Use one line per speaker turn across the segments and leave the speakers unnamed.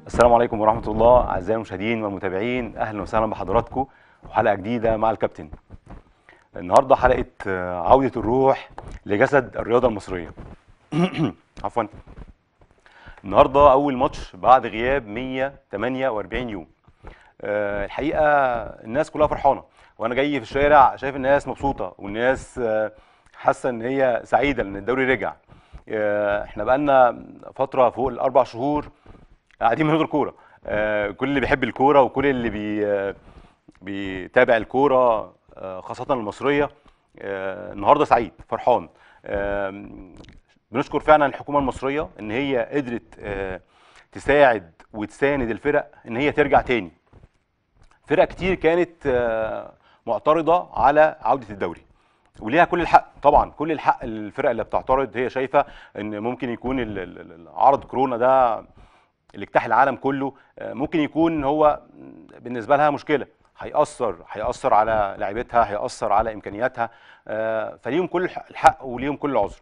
السلام عليكم ورحمة الله أعزائي المشاهدين والمتابعين أهلا وسهلا بحضراتكم وحلقة جديدة مع الكابتن النهاردة حلقة آه، عودة الروح لجسد الرياضة المصرية عفوا النهاردة أول ماتش بعد غياب 148 يوم آه، الحقيقة الناس كلها فرحانة وأنا جاي في الشارع شايف الناس مبسوطة والناس آه، حاسة إن هي سعيدة إن الدوري رجع آه، احنا بقالنا فترة فوق الأربع شهور قاعدين من غير كوره آه، كل اللي بيحب الكوره وكل اللي بي آه، بيتابع الكوره آه، خاصه المصريه آه، النهارده سعيد فرحان آم، بنشكر فعلا الحكومه المصريه ان هي قدرت آه، تساعد وتساند الفرق ان هي ترجع تاني فرق كتير كانت آه، معترضه على عوده الدوري وليها كل الحق طبعا كل الحق الفرق اللي بتعترض هي شايفه ان ممكن يكون ال- ال- ال- عرض كورونا ده اللي اجتاح العالم كله آه، ممكن يكون هو بالنسبه لها مشكله هيأثر هيأثر على لعيبتها هيأثر على امكانياتها آه، فليهم كل الح- الحق وليهم كل العذر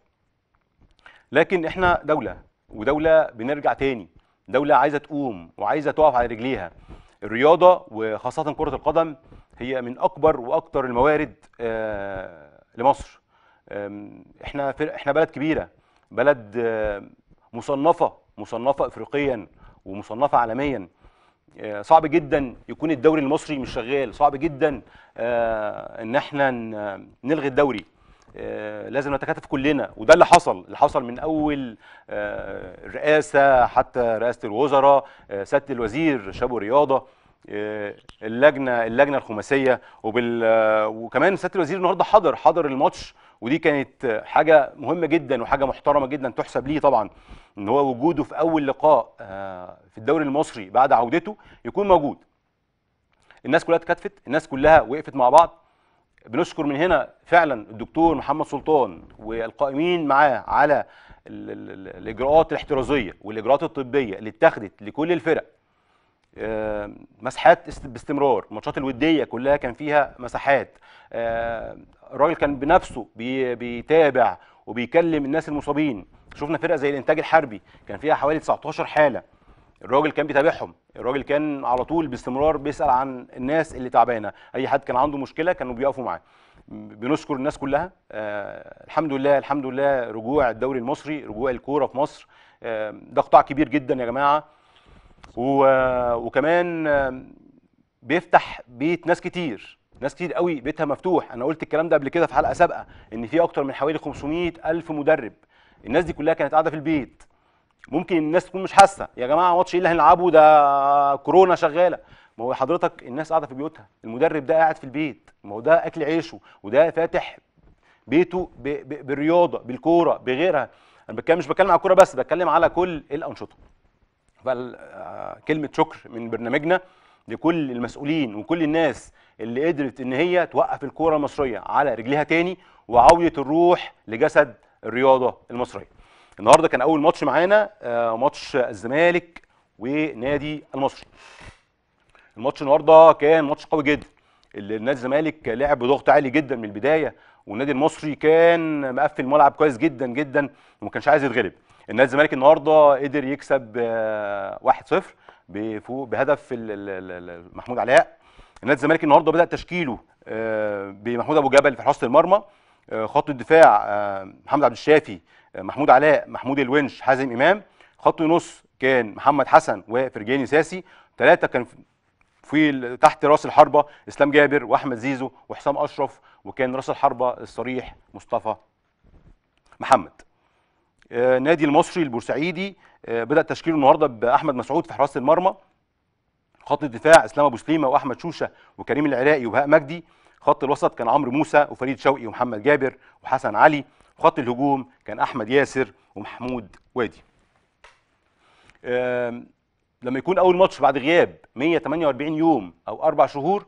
لكن احنا دوله ودوله بنرجع تاني دوله عايزه تقوم وعايزه تقف على رجليها الرياضه وخاصه كره القدم هي من اكبر واكتر الموارد آه، لمصر آم، احنا فرق احنا بلد كبيره بلد آه، مصنفه مصنفه افريقيا ومصنفه عالميا آه، صعب جدا يكون الدوري المصري مش شغال صعب جدا آه، ان احنا ن- نلغي الدوري آه، لازم نتكاتف كلنا وده اللي حصل اللي حصل من اول آه، الرئاسه حتى رئاسه الوزراء آه، سياده الوزير شاب الرياضه آه، اللجنه اللجنه الخماسيه وبال آه، وكمان سياده الوزير النهارده حضر حضر الماتش ودي كانت آه، حاجه مهمه جدا وحاجه محترمه جدا تحسب ليه طبعا ان هو وجوده في اول لقاء آه، في الدوري المصري بعد عودته يكون موجود الناس كلها اتكاتفت الناس كلها وقفت مع بعض بنشكر من هنا فعلا الدكتور محمد سلطان والقائمين معاه على ال- ال- ال- الاجراءات الاحترازيه والاجراءات الطبيه اللي اتخذت لكل الفرق آه، مساحات است- باستمرار الماتشات الوديه كلها كان فيها مساحات آه، الراجل كان بنفسه بي- بيتابع وبيكلم الناس المصابين شفنا فرقه زي الانتاج الحربي كان فيها حوالي 19 حاله الراجل كان بيتابعهم الراجل كان على طول باستمرار بيسال عن الناس اللي تعبانه اي حد كان عنده مشكله كانوا بيقفوا معاه بنشكر الناس كلها آه الحمد لله الحمد لله رجوع الدوري المصري رجوع الكوره في مصر آه ده قطاع كبير جدا يا جماعه و- وكمان آم، بيفتح بيت ناس كتير ناس كتير قوي بيتها مفتوح انا قلت الكلام ده قبل كده في حلقه سابقه ان في اكتر من حوالي 500 الف مدرب الناس دي كلها كانت قاعده في البيت ممكن الناس تكون مش حاسه يا جماعه ماتش ايه اللي هنلعبه ده كورونا شغاله ما هو حضرتك الناس قاعده في بيوتها المدرب ده قاعد في البيت ما هو ده اكل عيشه وده فاتح بيته ب... ب... بالرياضه بالكوره بغيرها انا بتكلم مش بتكلم على الكوره بس بتكلم على كل الانشطه بل آه، كلمة شكر من برنامجنا لكل المسؤولين وكل الناس اللي قدرت ان هي توقف الكرة المصرية على رجليها تاني وعودة الروح لجسد الرياضة المصرية. النهارده كان أول ماتش معانا آه، ماتش الزمالك ونادي المصري. الماتش النهارده كان ماتش قوي جدا اللي نادي الزمالك لعب بضغط عالي جدا من البدايه والنادي المصري كان مقفل الملعب كويس جدا جدا وما كانش عايز يتغلب النادي الزمالك النهارده قدر يكسب آه، 1-0 بفوق بهدف ال- ال- ال- ال- محمود علاء النادي الزمالك النهارده بدا تشكيله آه، بمحمود ابو جبل في حراسه المرمى آه، خط الدفاع آه، محمد عبد الشافي آه، محمود علاء محمود الونش حازم امام خط النص كان محمد حسن وفرجاني ساسي ثلاثه كان في ال- تحت راس الحربه اسلام جابر واحمد زيزو وحسام اشرف وكان راس الحربه الصريح مصطفى محمد آه، نادي المصري البورسعيدي آه، بدا تشكيله النهارده باحمد مسعود في حراسه المرمى خط الدفاع اسلام ابو سليمه واحمد شوشه وكريم العراقي وبهاء مجدي خط الوسط كان عمرو موسى وفريد شوقي ومحمد جابر وحسن علي وخط الهجوم كان احمد ياسر ومحمود وادي آم، لما يكون اول ماتش بعد غياب 148 يوم او اربع شهور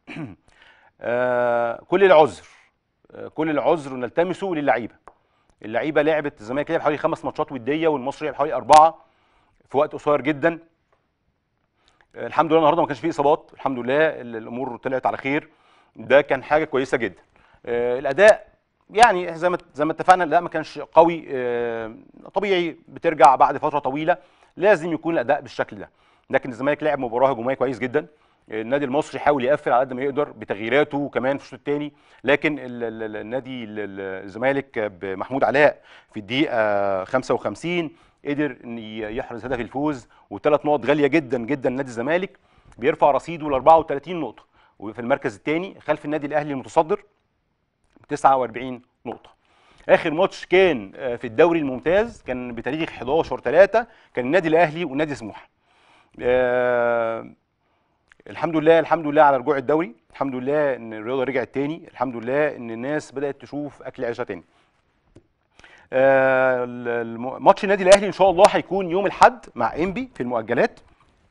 آه، كل العذر آه، كل العذر نلتمسه للعيبه اللعيبه لعبت الزمالك لعب حوالي خمس ماتشات وديه والمصري لعب حوالي اربعه في وقت قصير جدا آه، الحمد لله النهارده ما كانش فيه اصابات الحمد لله ال- الامور طلعت على خير ده كان حاجه كويسه جدا آه، الاداء يعني زي ما زي ما اتفقنا لا ما كانش قوي آه، طبيعي بترجع بعد فتره طويله لازم يكون الاداء بالشكل ده لكن الزمالك لعب مباراه هجوميه كويس جدا النادي المصري حاول يقفل على قد ما يقدر بتغييراته كمان في الشوط الثاني لكن ال- ال- ال- النادي ال- ال- الزمالك بمحمود علاء في الدقيقه 55 قدر ان ي- يحرز هدف الفوز وثلاث نقط غاليه جدا جدا نادي الزمالك بيرفع رصيده ل 34 نقطه وفي المركز الثاني خلف النادي الاهلي المتصدر 49 نقطه اخر ماتش كان آه، في الدوري الممتاز كان بتاريخ 11 3 كان النادي الاهلي ونادي سموحه آه، الحمد لله الحمد لله على رجوع الدوري الحمد لله ان الرياضه رجعت تاني الحمد لله ان الناس بدات تشوف اكل عيشها تاني آه، ال- الم- ماتش النادي الاهلي ان شاء الله هيكون يوم الاحد مع انبي في المؤجلات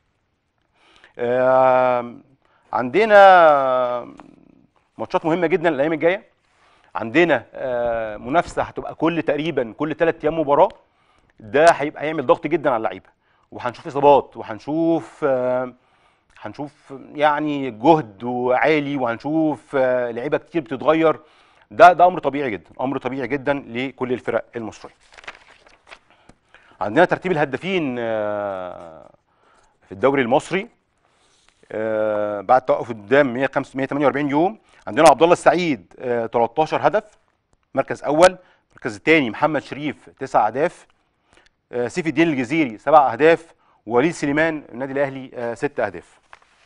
آه، عندنا ماتشات مهمه جدا الايام الجايه عندنا آه، منافسه هتبقى كل تقريبا كل ثلاث ايام مباراه ده هيبقى هيعمل ضغط جدا على اللعيبه وهنشوف اصابات وهنشوف آه، هنشوف يعني جهد عالي وهنشوف آه، لعيبه كتير بتتغير ده ده امر طبيعي جدا امر طبيعي جدا لكل الفرق المصريه عندنا ترتيب الهدافين آه، في الدوري المصري آه، بعد توقف قدام 105 148 يوم عندنا عبد الله السعيد آه، 13 هدف مركز اول المركز الثاني محمد شريف 9 اهداف آه، سيف الدين الجزيري 7 اهداف ووليد سليمان النادي الاهلي 6 اهداف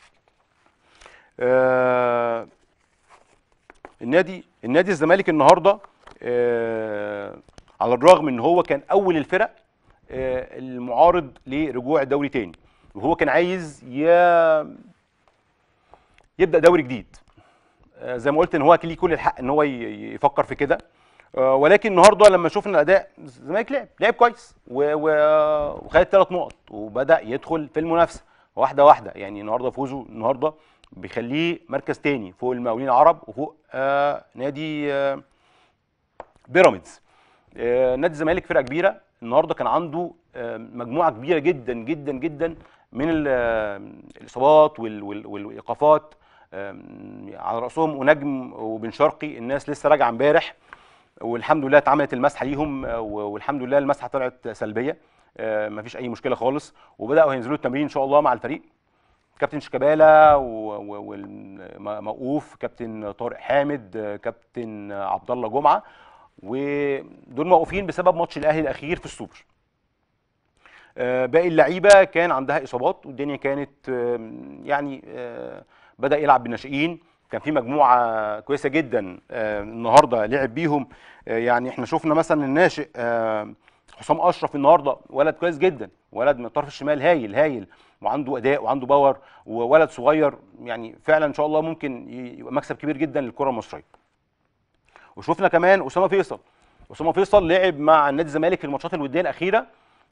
آه، النادي النادي الزمالك النهارده آه، على الرغم ان هو كان اول الفرق آه، المعارض لرجوع الدوري تاني وهو كان عايز ي- يبدا دوري جديد آه، زي ما قلت ان هو كان ليه كل الحق ان هو ي- يفكر في كده آه، ولكن النهارده لما شفنا الاداء الزمالك لعب لعب كويس و- و- وخد ثلاث نقط وبدا يدخل في المنافسه واحده واحده يعني النهارده فوزه النهارده بيخليه مركز تاني فوق المقاولين العرب وفوق آه نادي آه بيراميدز آه نادي الزمالك فرقه كبيره النهارده كان عنده آه مجموعه كبيره جدا جدا جدا من ال- آه، الاصابات وال- وال- والايقافات آم، على راسهم ونجم وبن شرقي الناس لسه راجعه امبارح والحمد لله اتعملت المسحه ليهم آه، و- والحمد لله المسحه طلعت سلبيه آه، مفيش اي مشكله خالص وبداوا هينزلوا التمرين ان شاء الله مع الفريق كابتن شيكابالا والموقوف كابتن طارق حامد آه، كابتن عبد الله جمعه ودول موقوفين بسبب ماتش الاهلي الاخير في السوبر آه، باقي اللعيبه كان عندها اصابات والدنيا كانت آم، يعني آه، بدا يلعب بالناشئين كان في مجموعه كويسه جدا آه، النهارده لعب بيهم آه، يعني احنا شفنا مثلا الناشئ آه، حسام اشرف النهارده ولد كويس جدا ولد من الطرف الشمال هايل هايل وعنده اداء وعنده باور وولد صغير يعني فعلا ان شاء الله ممكن ي- يبقى مكسب كبير جدا للكره المصريه وشفنا كمان اسامه فيصل اسامه فيصل لعب مع النادي الزمالك في الماتشات الوديه الاخيره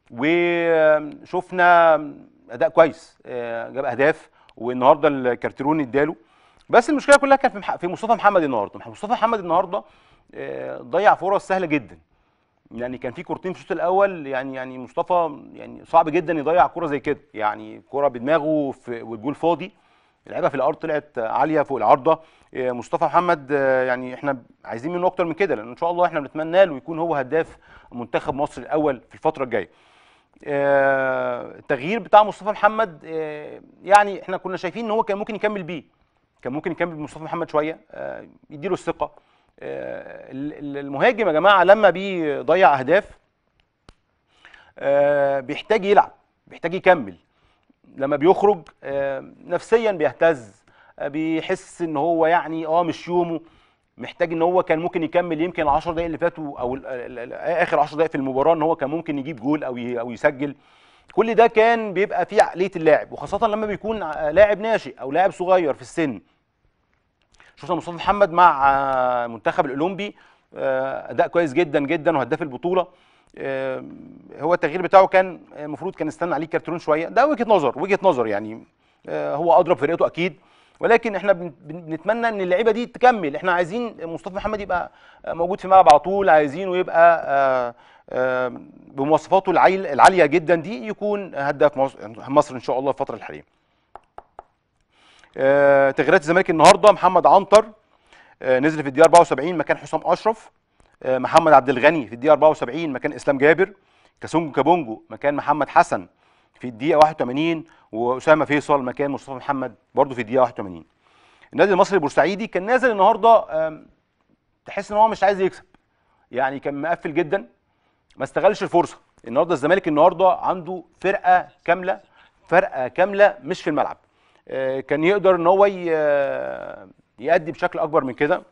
وشفنا اداء كويس آه، جاب اهداف والنهارده الكارتيرون اداله بس المشكله كلها كانت في مح- في مصطفى محمد النهارده مصطفى محمد النهارده آه، ضيع فرص سهله جدا يعني كان في كورتين في الشوط الاول يعني يعني مصطفى يعني صعب جدا يضيع كوره زي كده يعني كوره بدماغه في والجول فاضي اللعيبه في الارض طلعت عاليه فوق العارضه آه، مصطفى محمد آه، يعني احنا عايزين منه اكتر من كده لان ان شاء الله احنا بنتمنى له يكون هو هداف منتخب مصر الاول في الفتره الجايه آه، التغيير بتاع مصطفى محمد آه، يعني احنا كنا شايفين ان هو كان ممكن يكمل بيه كان ممكن يكمل بمصطفى محمد شويه آه، يديله الثقه آه، ال- ال- المهاجم يا جماعه لما بيضيع اهداف آه، بيحتاج يلعب بيحتاج يكمل لما بيخرج آه، نفسيا بيهتز آه، بيحس ان هو يعني اه مش يومه محتاج ان هو كان ممكن يكمل يمكن ال 10 دقائق اللي فاتوا او ال- ال- ال- اخر 10 دقائق في المباراه ان هو كان ممكن يجيب جول او ي- او يسجل كل ده كان بيبقى في عقليه اللاعب وخاصه لما بيكون ع- لاعب ناشئ او لاعب صغير في السن شفنا مصطفى محمد مع آه، المنتخب الاولمبي آه، اداء كويس جدا جدا وهداف البطوله آه، هو التغيير بتاعه كان المفروض كان استنى عليه كارترون شويه ده وجهه نظر وجهه نظر يعني آه، هو اضرب فرقته اكيد ولكن احنا بن- بن- بنتمنى ان اللعيبه دي تكمل احنا عايزين مصطفى محمد يبقى آه، موجود في الملعب على طول عايزينه يبقى آه، آه، بمواصفاته العيل- العاليه جدا دي يكون هداف مصر- مصر ان شاء الله الفتره الحاليه آه، تغييرات الزمالك النهارده محمد عنتر آه، نزل في الدقيقه 74 مكان حسام اشرف آه، محمد عبد الغني في الدقيقه 74 مكان اسلام جابر كاسونجو كابونجو مكان محمد حسن في الدقيقه 81 واسامه فيصل مكان مصطفى محمد برضه في الدقيقه 81 النادي المصري البورسعيدي كان نازل النهارده آم، تحس ان هو مش عايز يكسب يعني كان مقفل جدا ما استغلش الفرصه النهارده الزمالك النهارده عنده فرقه كامله فرقه كامله مش في الملعب آه، كان يقدر ان هو ي- آه، يأدي بشكل اكبر من كده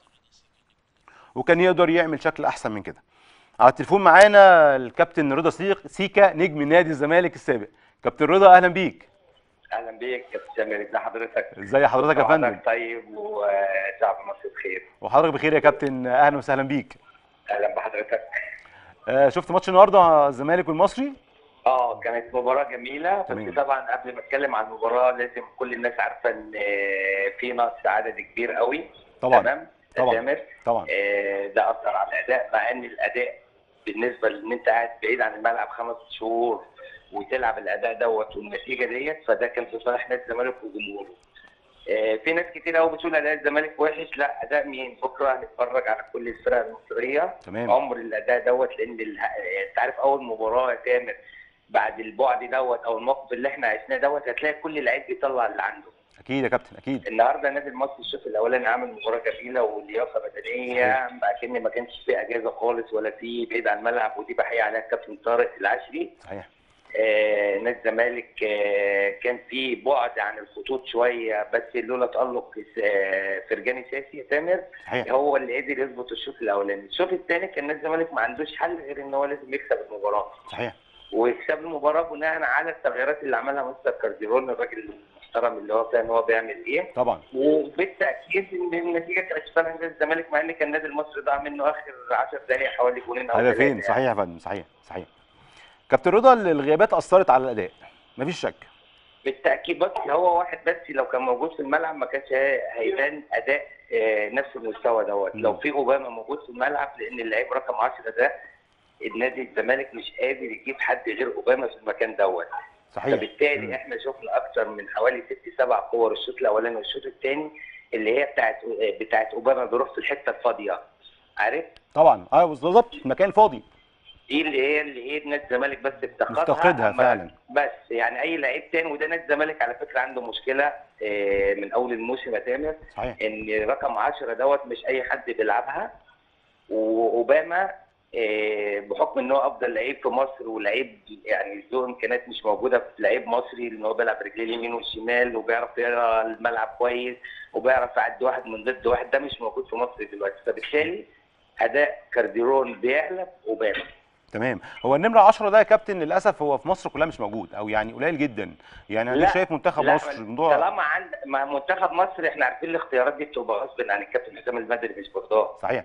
وكان يقدر يعمل شكل احسن من كده على التليفون معانا الكابتن رضا سيق- سيكا نجم نادي الزمالك السابق كابتن رضا اهلا بيك
اهلا بيك كابتن سامر ازي حضرتك
ازي حضرتك يا فندم
حضرتك طيب وشعب مصر بخير
وحضرتك بخير يا كابتن اهلا وسهلا بيك
اهلا بحضرتك
آه، شفت ماتش النهارده الزمالك والمصري
اه كانت مباراه جميله
تمام.
بس طبعا قبل ما اتكلم عن المباراه لازم كل الناس عارفه ان آه، في نقص عدد كبير قوي
طبعا
تمام
طبعا.
سامر
طبعا
آه، ده اثر على الاداء مع ان الاداء بالنسبه لان انت قاعد بعيد عن الملعب خمس شهور وتلعب الاداء دوت والنتيجه ديت فده كان في صالح نادي الزمالك وجمهوره. آه، في ناس كتير قوي بتقول اداء الزمالك وحش لا اداء مين بكره هنتفرج على كل الفرق المصريه
تمام
عمر الاداء دوت لان ال- انت عارف اول مباراه يا تامر بعد البعد دوت او الموقف اللي احنا عشناه دوت هتلاقي كل لعيب بيطلع اللي عنده
اكيد يا كابتن اكيد
النهارده النادي المصري الشوط الاولاني عامل مباراه جميله ولياقه بدنيه اكن ما كانش فيه اجازه خالص ولا فيه بعيد عن الملعب ودي بحيي عليها الكابتن طارق العشري
صحيح
آه، نادي الزمالك آه، كان في بعد عن الخطوط شويه بس لولا تالق آه، فرجاني ساسي يا تامر
صحيح
هو اللي قدر يظبط الشوط الاولاني الشوط الثاني كان نادي الزمالك ما عندوش حل غير ان هو لازم يكسب المباراه
صحيح
ويكسب المباراه بناء على التغييرات اللي عملها مستر كارديرون الراجل المحترم اللي هو فاهم هو بيعمل ايه
طبعا
وبالتاكيد ان النتيجه كانت في صالح نادي الزمالك مع ان كان النادي المصري ضاع منه اخر 10 دقائق حوالي جولين او
هدفين
ثلاثة يعني.
صحيح يا فندم صحيح صحيح كابتن رضا الغيابات اثرت على الاداء مفيش شك
بالتاكيد بس هو واحد بس لو كان موجود في الملعب ما كانش هي- هيبان اداء آه، نفس المستوى دوت
مم.
لو في اوباما موجود في الملعب لان اللعيب رقم 10 ده النادي الزمالك مش قادر يجيب حد غير اوباما في المكان دوت
صحيح
فبالتالي
مم.
احنا شفنا اكتر من حوالي ست سبع كور الشوط الاولاني والشوط الثاني اللي هي بتاعت بتاعت اوباما بيروح في الحته الفاضيه عارف
طبعا اه بالظبط المكان فاضي
دي اللي هي اللي ايه نادي الزمالك بس افتقدها
مفتقدها
أما-
فعلا.
بس يعني اي لعيب تاني وده نادي الزمالك على فكره عنده مشكله آه، من اول الموسم يا تامر
صحيح
ان رقم 10 دوت مش اي حد بيلعبها واوباما آه، بحكم ان هو افضل لعيب في مصر ولعيب يعني ذو امكانيات مش موجوده في لعيب مصري لان هو بيلعب رجليه اليمين والشمال وبيعرف يقرا الملعب كويس وبيعرف يعدي واحد من ضد واحد ده مش موجود في مصر دلوقتي فبالتالي اداء كارديرون بيعلى اوباما
تمام هو النمره 10 ده يا كابتن للاسف هو في مصر كلها مش موجود او يعني قليل جدا يعني انا
لا،
شايف منتخب
لا،
مصر الموضوع
طالما عند مع منتخب مصر احنا عارفين الاختيارات دي بتبقى غصب عن الكابتن حسام المدري مش برضاه
صحيح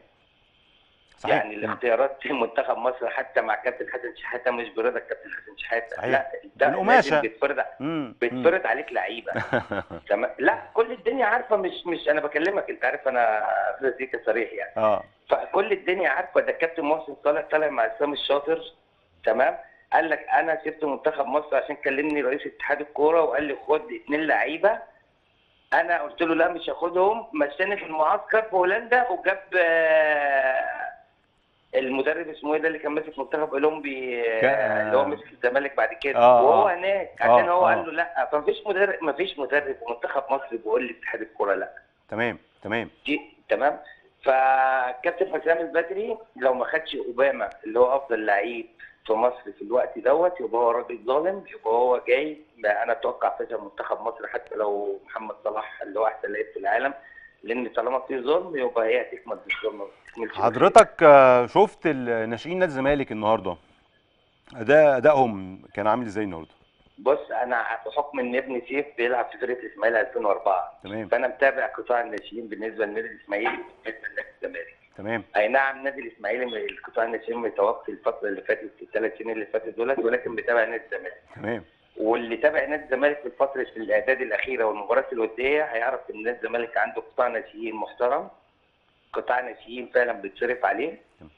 صحيح
يعني
مم.
الاختيارات في منتخب مصر حتى مع كابتن حسن شحاته مش برضا الكابتن حسن شحاته
صحيح.
لا ده
بالقماشة.
لازم بيتفرض
مم. مم.
بيتفرض عليك لعيبه تمام لا كل الدنيا عارفه مش مش انا بكلمك انت عارف انا فيزيكا صريح يعني
اه
فكل الدنيا عارفه ده الكابتن محسن طالع طالع مع اسلام الشاطر تمام قال لك انا سبت منتخب مصر عشان كلمني رئيس اتحاد الكوره وقال لي خد اتنين لعيبه انا قلت له لا مش هاخدهم مشاني في المعسكر في هولندا وجاب آه، المدرب اسمه ايه ده اللي كان ماسك منتخب اولمبي آه،
كا-
اللي هو مسك الزمالك بعد كده
آه،
وهو
آه.
هناك
آه،
عشان هو
آه.
قال له لا فمفيش مدرب مفيش مدرب في منتخب مصر بيقول لاتحاد الكوره لا
تمام تمام
دي تمام فكابتن حسام البدري لو ما خدش اوباما اللي هو افضل لعيب في مصر في الوقت دوت يبقى هو راجل ظالم يبقى هو جاي ما انا اتوقع فشل منتخب مصر حتى لو محمد صلاح اللي هو احسن لعيب في العالم لان طالما في ظلم يبقى هي هتكمل بالظلم ما تكملش بالخير.
حضرتك آه، شفت الناشئين نادي الزمالك النهارده اداء ادائهم كان عامل ازاي النهارده
بص انا بحكم ان ابني سيف بيلعب في فرقه الاسماعيلي 2004
تمام
فانا متابع قطاع الناشئين بالنسبه للنادي الاسماعيلي بالنسبه لنادي الزمالك
تمام
اي نعم النادي الاسماعيلي من القطاع الناشئين متوقف الفتره اللي فاتت في الثلاث سنين اللي فاتت دولت ولكن بيتابع نادي الزمالك
تمام
واللي تابع نادي الزمالك في فتره الاعداد الاخيره والمباريات الوديه هيعرف ان نادي الزمالك عنده قطاع ناشئين محترم قطاع ناشئين فعلا بيتصرف عليه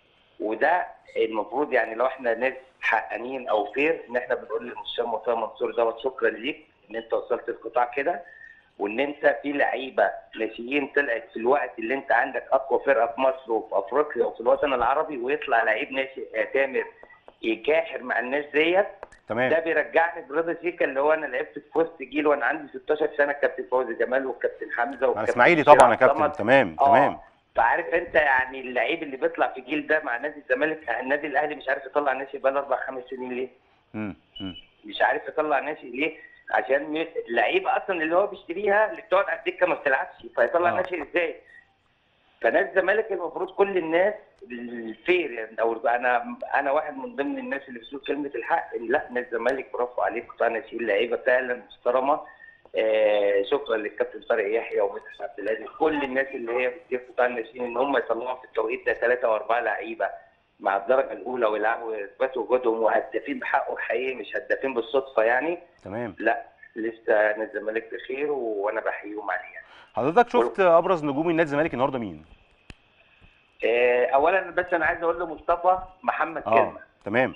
وده المفروض يعني لو احنا ناس حقانيين او فير ان احنا بنقول للمستشار مرتضى منصور دوت شكرا ليك ان انت وصلت القطاع كده وان انت في لعيبه ناشئين طلعت في الوقت اللي انت عندك اقوى فرقه في مصر وفي افريقيا وفي الوطن العربي ويطلع لعيب ناشئ آه، تامر يكاحر مع الناس ديت ده
تمام
بيرجعني برضا سيكا اللي هو انا لعبت في وسط جيل وانا عندي 16 سنه كابتن فوزي جمال والكابتن حمزه
مع
والكابتن
الاسماعيلي
بشير
طبعا يا
عبد
كابتن
الصمد.
تمام
آه.
تمام
فعارف انت يعني اللعيب اللي بيطلع في الجيل ده مع نادي الزمالك النادي الاهلي مش عارف يطلع ناشئ بقى اربع خمس سنين ليه؟
مم. مم.
مش عارف يطلع ناشئ ليه؟ عشان م- اللعيبه اصلا اللي هو بيشتريها اللي بتقعد على الدكه ما بتلعبش فيطلع
آه.
ناشئ ازاي؟ فنادي الزمالك المفروض كل الناس الفير يعني او انا انا واحد من ضمن الناس اللي بتقول كلمه الحق إن لا نادي الزمالك برافو عليك قطاع ناشئين لعيبه فعلا محترمه آه شكرا للكابتن طارق يحيى ومدحت عبد العزيز كل الناس اللي هي بتدير قطاع الناشئين ان هم يطلعوا في التوقيت ده ثلاثه واربعه لعيبه مع الدرجه الاولى ويلعبوا ويثبتوا وجودهم وهدافين بحقه حقيقي مش هدافين بالصدفه يعني
تمام
لا لسه نادي الزمالك بخير وانا بحييهم عليه يعني.
حضرتك شفت ابرز نجوم النادي الزمالك النهارده مين؟
آه، اولا بس انا عايز اقول لمصطفى محمد
اه
كلمه
تمام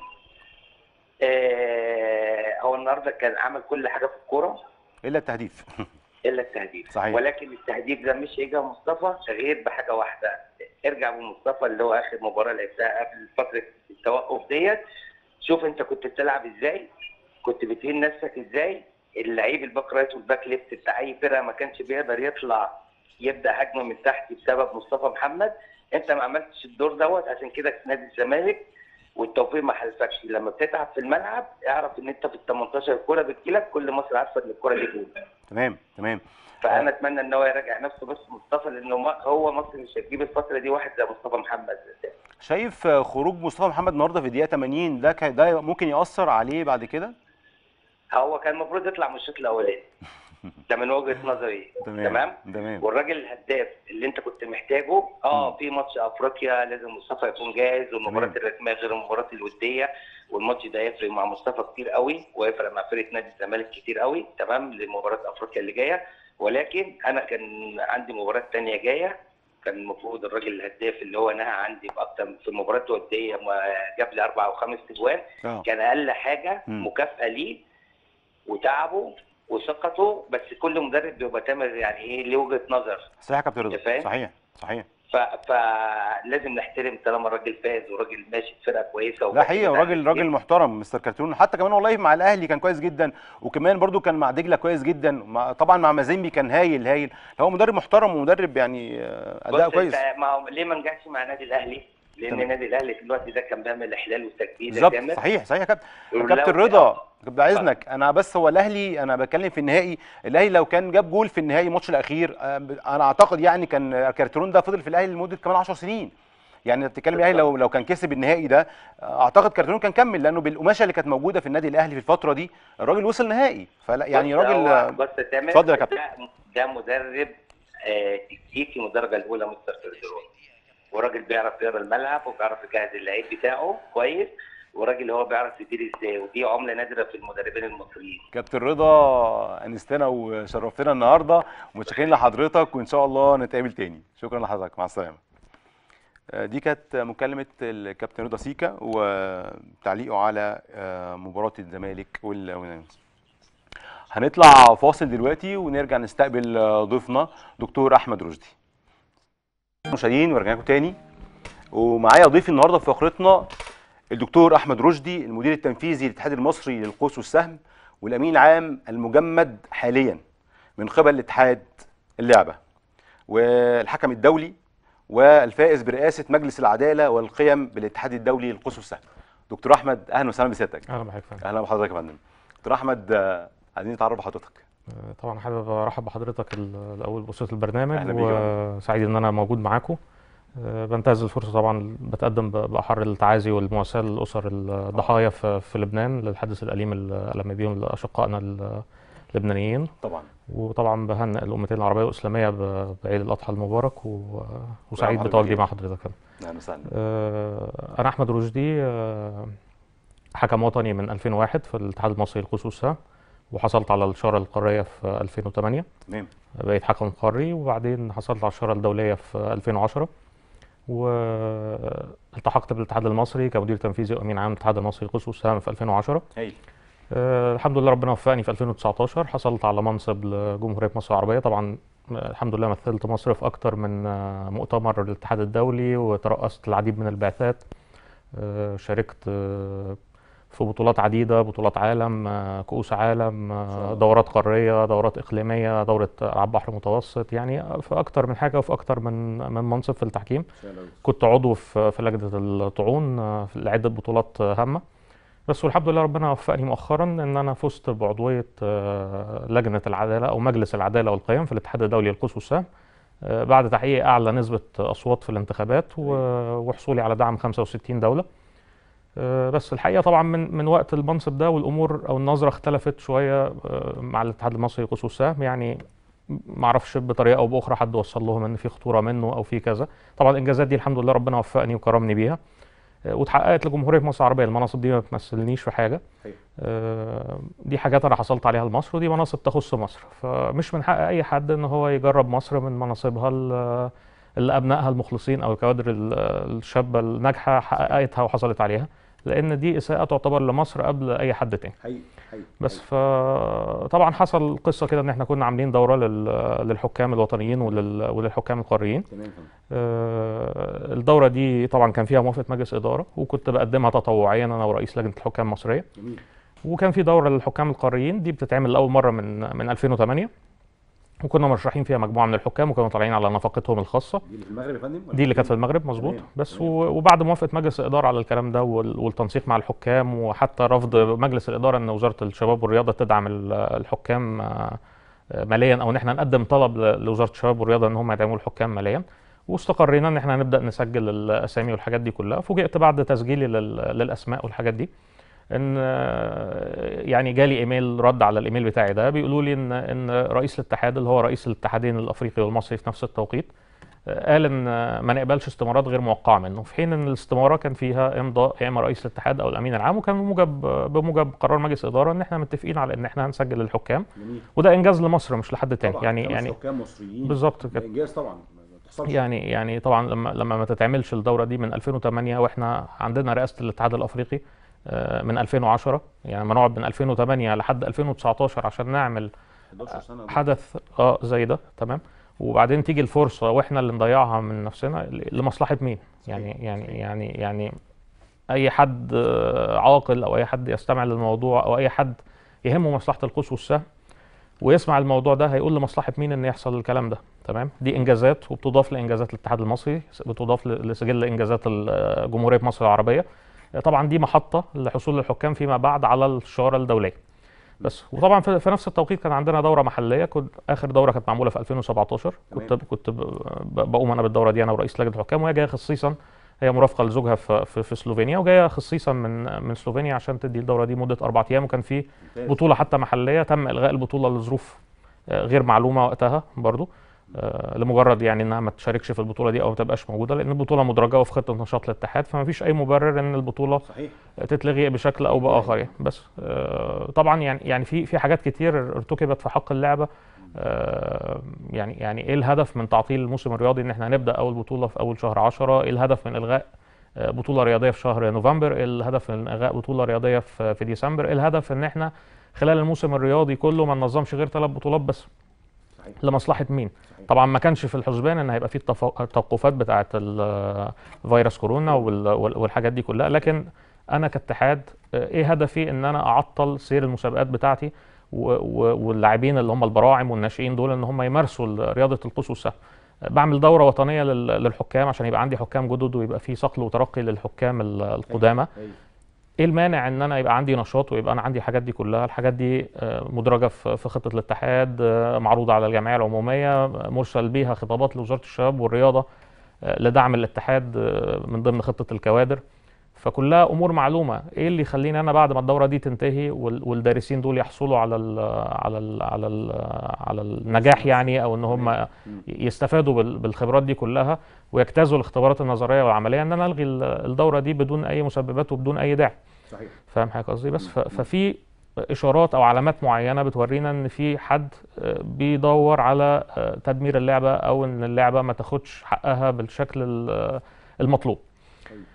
آه، هو النهارده كان عمل كل حاجه في الكوره
الا التهديف
الا التهديف
صحيح.
ولكن التهديف ده مش هيجي مصطفى غير بحاجه واحده ارجع بمصطفى اللي هو اخر مباراه لعبتها قبل فتره التوقف ديت شوف انت كنت بتلعب ازاي كنت بتهين نفسك ازاي اللعيب الباك رايت والباك ليفت بتاع اي فرقه ما كانش بيقدر يطلع يبدا هجمه من تحت بسبب مصطفى محمد انت ما عملتش الدور دوت عشان كده في نادي الزمالك والتوفيق ما حالفكش لما بتتعب في الملعب اعرف ان انت في ال 18 الكوره بتجيلك كل مصر عارفه ان الكوره دي جول
تمام تمام
فانا اتمنى ان هو يراجع نفسه بس مصطفى لانه ما- هو مصر مش هتجيب الفتره دي واحد زي مصطفى محمد
شايف آه، خروج مصطفى محمد النهارده في الدقيقه 80 ده كان- ده ممكن ياثر عليه بعد كده؟
هو كان المفروض يطلع من الشوط الاولاني ده من وجهه نظري تمام
تمام
والراجل الهداف اللي انت كنت محتاجه اه
مم.
في ماتش افريقيا لازم مصطفى يكون جاهز والمباراه
تمام.
الرسميه غير المباراه الوديه والماتش ده هيفرق مع مصطفى كتير قوي ويفرق مع فرقه نادي الزمالك كتير قوي تمام لمباراه افريقيا اللي جايه ولكن انا كان عندي مباراه تانية جايه كان المفروض الراجل الهداف اللي هو نهى عندي باكتر في المباراه الوديه ما جاب لي اربع او خمس تجوان
اه
كان اقل حاجه
مم.
مكافاه ليه وتعبه وثقته بس كل مدرب بيبقى تامر يعني ايه ليه وجهه نظر
صحيح يا كابتن رضا
أنت فاهم؟
صحيح صحيح
ف... فلازم نحترم طالما الراجل فاز وراجل ماشي في فرقه كويسه
لا
وفاهم
حقيقه
إنها
راجل راجل
كتير.
محترم مستر كرتون حتى كمان والله مع الاهلي كان كويس جدا وكمان برضو كان مع دجله كويس جدا مع طبعا مع مازيمبي كان هايل هايل هو مدرب محترم ومدرب يعني آه، اداء
بص
كويس
انت ما هو ليه ما نجحش مع النادي الاهلي؟ لان
تمام.
النادي الاهلي في الوقت ده كان بيعمل احلال وتجديد
بالظبط
جامد
صحيح صحيح يا كابتن
ولو-
كابتن رضا بعد اذنك انا بس هو الاهلي انا بتكلم في النهائي الاهلي لو كان جاب جول في النهائي الماتش الاخير آه، ب- انا اعتقد يعني كان كارترون ده فضل في الاهلي لمده كمان 10 سنين يعني انت بتتكلم الاهلي لو لو كان كسب النهائي ده آه، اعتقد كارترون كان كمل لانه بالقماشه اللي كانت موجوده في النادي الاهلي في الفتره دي الراجل وصل نهائي فلا يعني
بص
راجل
هو-
آه،
بص يا تامر
اتفضل يا كابتن.
ده, ده مدرب آه، تكتيكي من الدرجه الاولى مستر كارديرون وراجل بيعرف يقرا الملعب وبيعرف يجهز اللعيب بتاعه كويس وراجل هو بيعرف يدير ازاي ودي عمله نادره في المدربين المصريين
كابتن رضا انستنا وشرفتنا النهارده ومتشكرين لحضرتك وان شاء الله نتقابل تاني شكرا لحضرتك مع السلامه آه، دي كانت مكالمة الكابتن رضا سيكا وتعليقه على آه، مباراة الزمالك وال هنطلع فاصل دلوقتي ونرجع نستقبل آه، ضيفنا دكتور احمد رشدي مشاهدين ورجعنا لكم تاني ومعايا ضيف النهارده في فقرتنا الدكتور احمد رشدي المدير التنفيذي للاتحاد المصري للقوس والسهم والامين العام المجمد حاليا من قبل الاتحاد اللعبه والحكم الدولي والفائز برئاسه مجلس العداله والقيم بالاتحاد الدولي للقوس والسهم دكتور احمد اهلا وسهلا بسيادتك
اهلا بحضرتك فندم.
اهلا بحضرتك يا فندم دكتور احمد آه، عايزين نتعرف بحضرتك
آه، طبعا حابب ارحب بحضرتك ال- الاول باسره البرنامج
أهلا بيك يا
وسعيد ان انا موجود معاكم آه، بنتهز الفرصه طبعا بتقدم ب- باحر التعازي والمواساه لاسر الضحايا في في لبنان للحادث الاليم اللي الم بهم اشقائنا ال- اللبنانيين
طبعا
وطبعا بهنئ الامتين العربيه والاسلاميه ب- بعيد الاضحى المبارك و- وسعيد
حضرتك
بتواجدي
بخير.
مع حضرتك
اهلا وسهلا
آه، أنا أحمد رشدي آه، حكم وطني من 2001 في الاتحاد المصري للقوس والسهم وحصلت على الشارة القارية في 2008
تمام
بقيت حكم قاري وبعدين حصلت على الشارة الدولية في 2010 والتحقت بالاتحاد المصري كمدير تنفيذي وأمين عام الاتحاد المصري للقوس والسهم في 2010
هايل
آه، الحمد لله ربنا وفقني في 2019 حصلت على منصب لجمهورية مصر العربية طبعا آه، الحمد لله مثلت مصر في أكتر من آه، مؤتمر للاتحاد الدولي وترأست العديد من البعثات آه، شاركت آه، في بطولات عديدة بطولات عالم آه، كؤوس عالم آه،
شاء الله.
دورات قارية دورات إقليمية دورة ألعاب بحر متوسط يعني في أكتر من حاجة وفي أكتر من من منصب في التحكيم كنت عضو في في لجنة الطعون آه، في عدة بطولات آه، هامة بس والحمد لله ربنا وفقني مؤخرا ان انا فزت بعضويه آه، لجنه العداله او مجلس العداله والقيم في الاتحاد الدولي للقوس والسهم آه، بعد تحقيق اعلى نسبه اصوات في الانتخابات و- وحصولي على دعم 65 دوله آه، بس الحقيقه طبعا من من وقت المنصب ده والامور او النظره اختلفت شويه آه، مع الاتحاد المصري للقوس والسهم يعني ما اعرفش بطريقه او باخرى حد وصل لهم ان في خطوره منه او في كذا طبعا الانجازات دي الحمد لله ربنا وفقني وكرمني بيها آه، واتحققت لجمهوريه مصر العربيه المناصب دي ما بتمثلنيش في حاجه
صحيح.
آه، دي حاجات انا حصلت عليها لمصر ودي مناصب تخص مصر فمش من حق اي حد ان هو يجرب مصر من مناصبها ال- اللي ابنائها المخلصين او الكوادر ال- الشابه الناجحه حققتها وحصلت عليها لان دي اساءه تعتبر لمصر قبل اي حد تاني
حقيقي حقيقي
بس فطبعا حصل قصه كده ان احنا كنا عاملين دوره لل- للحكام الوطنيين ولل- وللحكام القاريين
تمام فندم.
آه، الدورة دي طبعا كان فيها موافقة مجلس إدارة وكنت بقدمها تطوعيا أنا ورئيس لجنة الحكام المصرية
جميل
وكان في دورة للحكام القاريين دي بتتعمل لأول مرة من من 2008 وكنا مرشحين فيها مجموعة من الحكام وكانوا طالعين على نفقتهم الخاصة
دي اللي في المغرب يا فندم ولا
دي اللي
فين؟
كانت في المغرب مظبوط
تمام،
بس
تمام.
و- وبعد موافقة مجلس الإدارة على الكلام ده وال- والتنسيق مع الحكام وحتى رفض مجلس الإدارة إن وزارة الشباب والرياضة تدعم ال- الحكام آه، آه، ماليا أو إن احنا نقدم طلب ل- لوزارة الشباب والرياضة إن هم يدعموا الحكام ماليا واستقرينا إن احنا نبدأ نسجل الأسامي والحاجات دي كلها فوجئت بعد تسجيلي لل- للأسماء والحاجات دي ان آه، يعني جالي ايميل رد على الايميل بتاعي ده بيقولوا لي ان ان رئيس الاتحاد اللي هو رئيس الاتحادين الافريقي والمصري في نفس التوقيت آه، قال ان آه، ما نقبلش استمارات غير موقعه منه في حين ان الاستماره كان فيها امضاء يا اما رئيس الاتحاد او الامين العام وكان بموجب بموجب قرار مجلس اداره ان احنا متفقين على ان احنا هنسجل الحكام
جميل
وده انجاز لمصر مش لحد تاني
طبعا
يعني
خمس
يعني
حكام مصريين
بالظبط
ده
كده
انجاز طبعا ما بتحصلش
يعني يعني طبعا لما لما ما تتعملش الدوره دي من 2008 واحنا عندنا رئاسه الاتحاد الافريقي آه، من 2010 يعني لما نقعد من 2008 لحد 2019 عشان نعمل
11 سنه
حدث اه زي ده تمام وبعدين تيجي الفرصه واحنا اللي نضيعها من نفسنا ل- لمصلحه مين يعني
صحيح،
يعني
صحيح.
يعني يعني اي حد آه، عاقل او اي حد يستمع للموضوع او اي حد يهمه مصلحه القوس والسهم ويسمع الموضوع ده هيقول لمصلحه مين ان يحصل الكلام ده تمام دي انجازات وبتضاف لانجازات الاتحاد المصري بتضاف ل- لسجل انجازات ال- جمهوريه مصر العربيه طبعا دي محطه لحصول الحكام فيما بعد على الشاره الدوليه بس وطبعا في في نفس التوقيت كان عندنا دوره محليه كنت اخر دوره كانت معموله في 2017 كنت
تمام.
كنت ب- ب- بقوم انا بالدوره دي انا ورئيس لجنه الحكام وهي جايه خصيصا هي مرافقه لزوجها في, في, في سلوفينيا وجايه خصيصا من من سلوفينيا عشان تدي الدوره دي مده اربع ايام وكان في
ممتاز.
بطوله حتى محليه تم الغاء البطوله لظروف آه، غير معلومه وقتها برضو آه، لمجرد يعني انها ما تشاركش في البطوله دي او ما تبقاش موجوده لان البطوله مدرجه وفي خطه نشاط الاتحاد فما فيش اي مبرر ان البطوله
صحيح
تتلغي بشكل او باخر يعني بس آه، طبعا يعني يعني في في حاجات كتير ارتكبت في حق اللعبه آه، يعني يعني ايه الهدف من تعطيل الموسم الرياضي ان احنا نبدا اول بطوله في اول شهر 10 ايه الهدف من الغاء آه، بطوله رياضيه في شهر نوفمبر ايه الهدف من الغاء بطوله رياضيه في في ديسمبر ايه الهدف ان احنا خلال الموسم الرياضي كله ما ننظمش غير ثلاث بطولات بس
صحيح
لمصلحه مين
صحيح
طبعا ما كانش في الحسبان ان هيبقى في التف- التوقفات بتاعه ال- فيروس كورونا وال- وال- والحاجات دي كلها لكن انا كاتحاد آه، ايه هدفي ان انا اعطل سير المسابقات بتاعتي و- و- واللاعبين اللي هم البراعم والناشئين دول ان هم يمارسوا ال- رياضه القوس والسهم آه، بعمل دوره وطنيه لل- للحكام عشان يبقى عندي حكام جدد ويبقى في صقل وترقي للحكام ال- القدامى
أيوة.
ايه المانع ان انا يبقى عندي نشاط ويبقى انا عندي الحاجات دي كلها الحاجات دي آه، مدرجه في في خطه الاتحاد آه، معروضه على الجمعيه العموميه آه، مرسل بيها خطابات لوزاره الشباب والرياضه آه، لدعم الاتحاد آه، من ضمن خطه الكوادر فكلها امور معلومه ايه اللي يخليني انا بعد ما الدوره دي تنتهي وال- والدارسين دول يحصلوا على ال على ال على ال على النجاح يعني او ان هم
مم.
يستفادوا بال- بالخبرات دي كلها ويجتازوا الاختبارات النظريه والعمليه ان انا الغي ال- الدوره دي بدون اي مسببات وبدون اي داعي
صحيح
فاهم حاجه قصدي بس ف-
مم.
ففي اشارات او علامات معينه بتورينا ان في حد آه، بيدور على آه، تدمير اللعبه او ان اللعبه ما تاخدش حقها بالشكل ال- المطلوب
أيوة.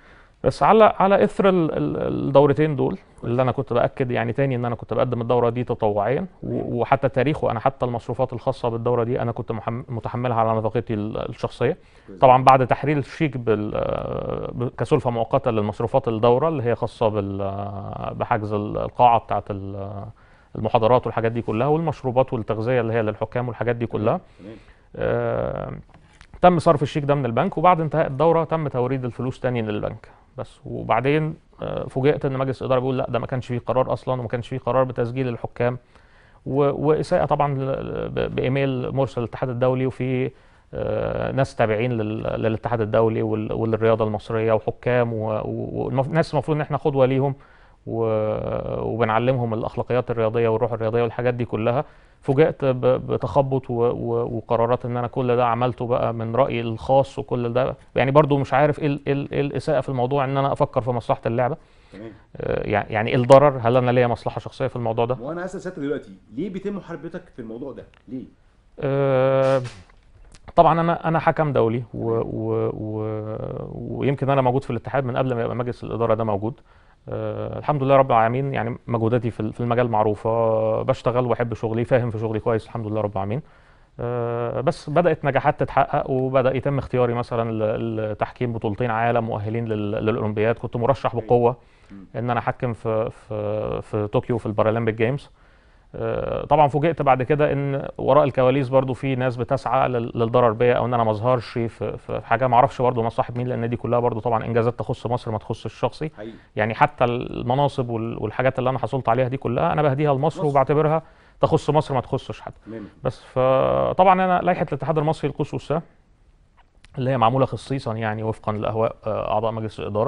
بس على على اثر ال- ال- الدورتين دول اللي انا كنت باكد يعني تاني ان انا كنت بقدم الدوره دي تطوعيا و- وحتى تاريخ وانا حتى المصروفات الخاصه بالدوره دي انا كنت محم- متحملها على نفقتي ال- الشخصيه طبعا بعد تحرير الشيك بال ب- كسلفه مؤقته للمصروفات الدوره اللي هي خاصه بال بحجز ال- القاعه بتاعه ال- المحاضرات والحاجات دي كلها والمشروبات والتغذيه اللي هي للحكام والحاجات دي كلها
تمام
آه، تم صرف الشيك ده من البنك وبعد انتهاء الدوره تم توريد الفلوس تاني للبنك بس وبعدين آه، فوجئت ان مجلس الاداره بيقول لا ده ما كانش فيه قرار اصلا وما كانش فيه قرار بتسجيل الحكام و- واساءه طبعا ل- ب- بايميل مرسل للاتحاد الدولي وفي آه، ناس تابعين لل- للاتحاد الدولي وال- وللرياضه المصريه وحكام وناس المفروض ان احنا قدوه ليهم و- وبنعلمهم الاخلاقيات الرياضيه والروح الرياضيه والحاجات دي كلها فوجئت ب- بتخبط و- و- وقرارات ان انا كل ده عملته بقى من رايي الخاص وكل ده يعني برضو مش عارف ايه ال- ايه ال- إيه الاساءه في الموضوع ان انا افكر في مصلحه اللعبه
تمام
آه، يعني يعني ايه الضرر هل انا ليا مصلحه شخصيه في الموضوع ده
وانا اسال سيادتك دلوقتي ليه بيتم محاربتك في الموضوع ده؟ ليه؟
آه، طبعا انا انا حكم دولي و و و ويمكن انا موجود في الاتحاد من قبل ما يبقى مجلس الاداره ده موجود آه، الحمد لله رب العالمين يعني مجهوداتي في في المجال معروفه بشتغل وبحب شغلي فاهم في شغلي كويس الحمد لله رب العالمين آه، بس بدات نجاحات تتحقق وبدا يتم اختياري مثلا ل- لتحكيم بطولتين عالم مؤهلين لل- للاولمبياد كنت مرشح بقوه ان انا احكم في في في طوكيو في البارالمبيك جيمز آه، طبعا فوجئت بعد كده ان وراء الكواليس برضو في ناس بتسعى لل- للضرر بيا او ان انا ما اظهرش في في حاجه ما اعرفش برضو مصلحه مين لان دي كلها برضو طبعا انجازات تخص مصر ما تخص الشخصي
حقيقي
يعني حتى المناصب وال- والحاجات اللي انا حصلت عليها دي كلها انا بهديها لمصر
مصر.
وبعتبرها تخص مصر ما تخصش حد
تمام
بس فطبعا انا لائحه الاتحاد المصري للقوس والسهم اللي هي معموله خصيصا يعني وفقا لاهواء آه، اعضاء مجلس الاداره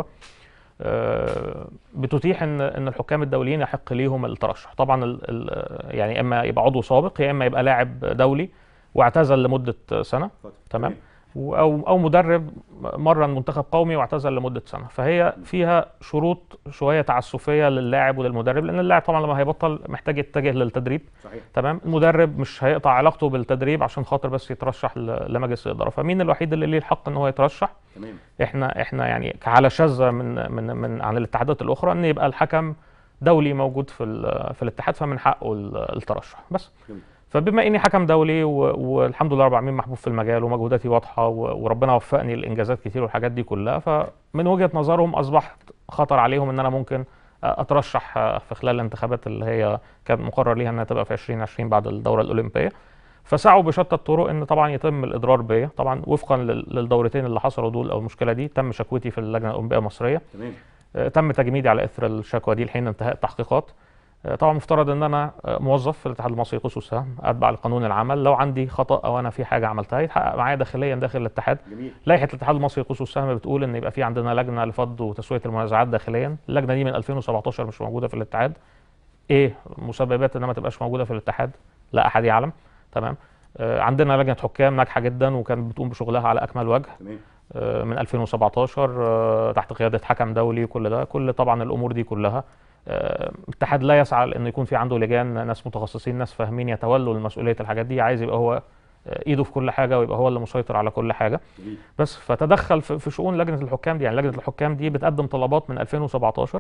آه، بتتيح ان ان الحكام الدوليين يحق ليهم الترشح طبعا ال ال يعني اما يبقى عضو سابق يا اما يبقى لاعب دولي واعتزل لمده سنه
اتفضل
تمام. و- او او مدرب مرن منتخب قومي واعتزل لمده سنه فهي فيها شروط شويه تعسفيه للاعب وللمدرب لان اللاعب طبعا لما هيبطل محتاج يتجه للتدريب
صحيح
تمام المدرب مش هيقطع علاقته بالتدريب عشان خاطر بس يترشح ل- لمجلس الاداره فمين الوحيد اللي ليه الحق ان هو يترشح
تمام
احنا احنا يعني كحاله شاذه من من من عن الاتحادات الاخرى ان يبقى الحكم دولي موجود في ال- في الاتحاد فمن حقه ال- الترشح بس
جميل.
فبما اني حكم دولي و- والحمد لله رب العالمين محبوب في المجال ومجهوداتي واضحه و- وربنا وفقني لانجازات كتير والحاجات دي كلها فمن وجهه نظرهم اصبحت خطر عليهم ان انا ممكن اترشح في خلال الانتخابات اللي هي كان مقرر ليها انها تبقى في 2020 بعد الدوره الاولمبيه فسعوا بشتى الطرق ان طبعا يتم الاضرار بيا طبعا وفقا لل- للدورتين اللي حصلوا دول او المشكله دي تم شكوتي في اللجنه الاولمبيه المصريه
تمام
آه، تم تجميدي على اثر الشكوى دي لحين انتهاء التحقيقات آه، طبعا مفترض ان انا آه، موظف في الاتحاد المصري للقوس والسهم اتبع لقانون العمل لو عندي خطا او انا في حاجه عملتها يتحقق معايا داخليا داخل الاتحاد
جميل
لائحه الاتحاد المصري للقوس والسهم بتقول ان يبقى في عندنا لجنه لفض وتسويه المنازعات داخليا اللجنه دي من 2017 مش موجوده في الاتحاد ايه مسببات انها ما تبقاش موجوده في الاتحاد لا احد يعلم تمام آه، عندنا لجنه حكام ناجحه جدا وكانت بتقوم بشغلها على اكمل وجه
تمام
آه، من 2017 آه، تحت قياده حكم دولي وكل ده كل طبعا الامور دي كلها آه، الاتحاد لا يسعى لانه يكون في عنده لجان ناس متخصصين ناس فاهمين يتولوا المسؤوليه الحاجات دي عايز يبقى هو آه، ايده في كل حاجه ويبقى هو اللي مسيطر على كل حاجه
جميل
بس فتدخل في في شؤون لجنه الحكام دي يعني لجنه الحكام دي بتقدم طلبات من 2017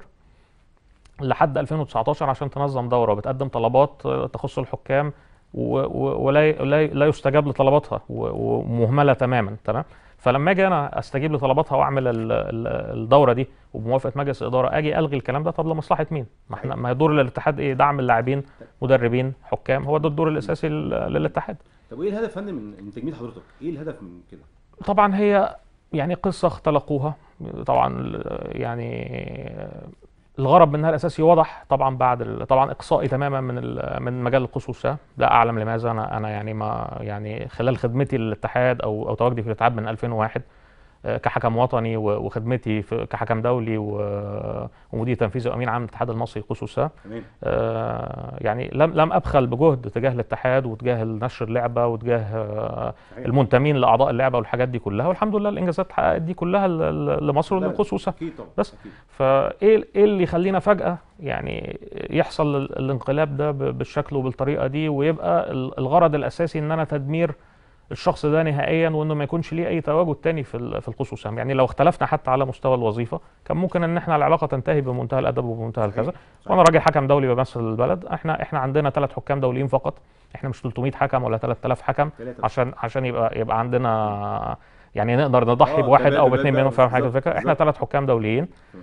لحد 2019 عشان تنظم دوره بتقدم طلبات آه، تخص الحكام و- و- ولا لا لا يستجاب لطلباتها و- ومهمله تماما تمام فلما اجي انا استجيب لطلباتها واعمل ال- ال- الدوره دي وبموافقه مجلس الاداره اجي الغي الكلام ده طب لمصلحه مين؟ ما احنا ما يدور للاتحاد ايه؟ دعم اللاعبين مدربين حكام هو ده الدور الاساسي لل- للاتحاد
طب وايه الهدف يا فندم من من تجميد حضرتك؟ ايه الهدف من كده؟
طبعا هي يعني قصة اختلقوها طبعا يعني الغرض منها الاساسي واضح طبعا بعد ال- طبعا اقصائي تماما من ال- من مجال القوس والسهم لا اعلم لماذا انا انا يعني ما يعني خلال خدمتي للاتحاد او او تواجدي في الاتحاد من 2001 آه، كحكم وطني و- وخدمتي في كحكم دولي و- ومدير تنفيذي وامين عام الاتحاد المصري للقوس والسهم
تمام
آه، يعني لم لم ابخل بجهد تجاه الاتحاد وتجاه نشر اللعبه وتجاه آه،
صحيح.
المنتمين لاعضاء اللعبه والحاجات دي كلها والحمد لله الانجازات اتحققت دي كلها ل- ل- لمصر
لا،
وللقوس والسهم
اكيد طبعا
بس.
اكيد
فايه ايه اللي يخلينا فجاه يعني يحصل ال- الانقلاب ده ب- بالشكل وبالطريقه دي ويبقى ال- الغرض الاساسي ان انا تدمير الشخص ده نهائيا وانه ما يكونش ليه اي تواجد تاني في ال- في القوس والسهم يعني لو اختلفنا حتى على مستوى الوظيفه كان ممكن ان احنا العلاقه تنتهي بمنتهى الادب وبمنتهى الكذا
صحيح.
وانا راجل حكم دولي بمثل البلد احنا احنا عندنا ثلاث حكام دوليين فقط احنا مش 300 حكم ولا 3000 حكم
ثلاثة.
عشان عشان يبقى يبقى عندنا يعني نقدر نضحي
آه،
بواحد
تبادل
او باثنين
بقى،
منهم فاهم حاجه
بالظبط،
الفكره احنا
بالظبط.
ثلاث حكام دوليين
م.